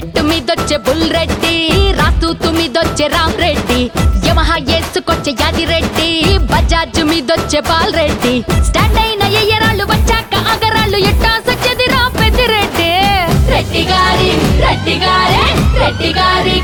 bullet మీదొచ్చే బుల్ రెడ్డి రాతూతు మీదొచ్చే రామ్ రెడ్డి యమహా ఏసుకొచ్చే యాదిరెడ్డి బజాజ్ మీదొచ్చే బాల్ రెడ్డి స్టాండ్ అయిన ఎయ్యరాళ్ళు వచ్చాక అగరాళ్ళు ఎట్టా సచ్చది రా పెద్దిరెడ్డి రెడ్డి గారి రెడ్డి గారే రెడ్డి గారి